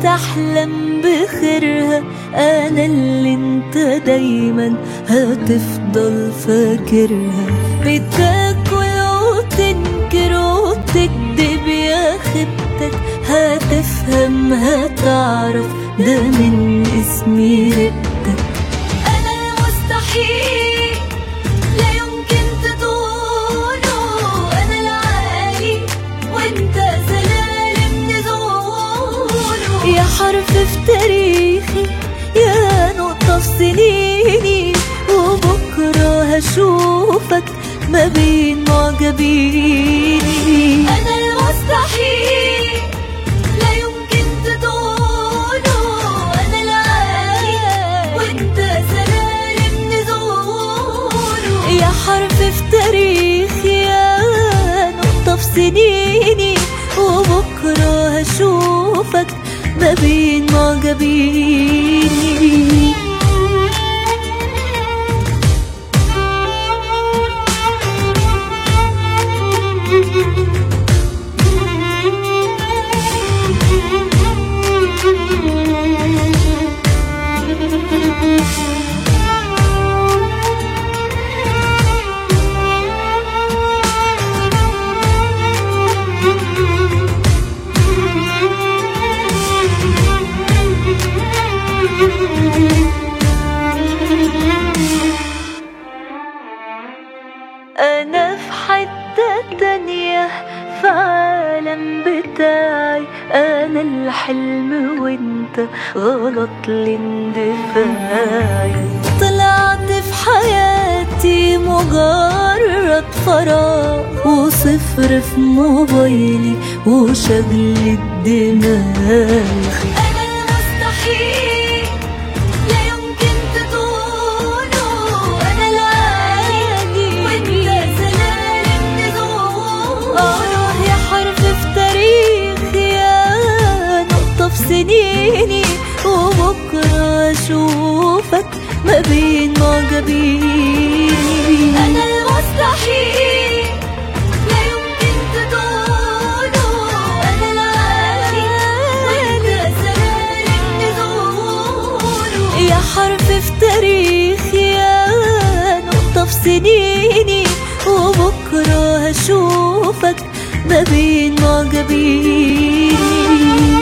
تحلم بخيرها انا اللي انت دايما هتفضل فاكرها بتاكل وتنكر وتكدب يا خيبتك هتفهم هتعرف ده من اسمي ربتك أنا المستحيل لا يمكن تطوله أنا العالي وأنت سلالم نزوله يا حرف في تاريخي يا نقطة في سنيني وبكرة هشوفك ما بين معجبيني أنا المستحيل لا يمكن تطوله أنا العالي وأنت سلالم نزوله يا حرف في تاريخي يا نقطة في سنيني وبكرة هشوفك ما بين معجبيني أنا في حتة تانية في عالم بتاعي أنا الحلم وانت غلط الاندفاعي طلعت في حياتي مجرد فراغ وصفر في موبايلي وشغل الدماغ أنا المستحيل لا يمكن تطوله أنا العالي وأنت سلالم نزوله آه يا حرف في تاريخي يا نقطة في سنيني وبكرة أشوفك ما بين معجبيني أنا المستحيل لا يمكن تطوله أنا العالي وأنت سلالم نزوله يا حرف في تاريخي يا نقطة في سنيني وبكرة هشوفك ما بين معجبيني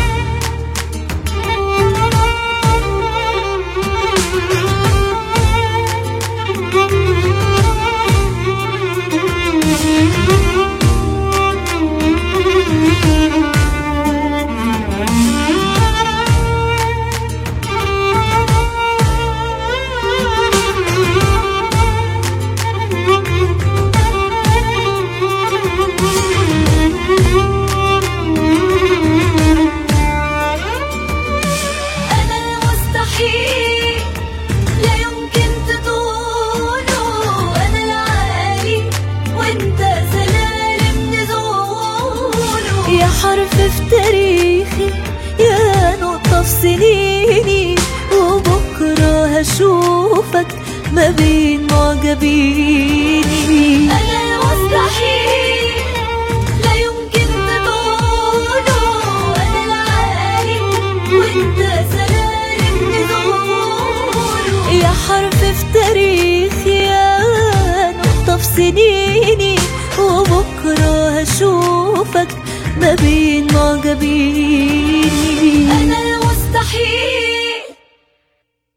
أنا المستحيل لا يمكن تطوله أنا العالي وأنت سلالم نزوله يا حرف في تاريخي يا نقطة في سنيني وبكرة هشوفك ما بين معجبيني أنا المستحيل لا يمكن تطوله أنا العالي وأنت سلالم نزوله يا حرف في تاريخي يا نقطة في سنيني وبكرة هشوفك ما بين معجبيني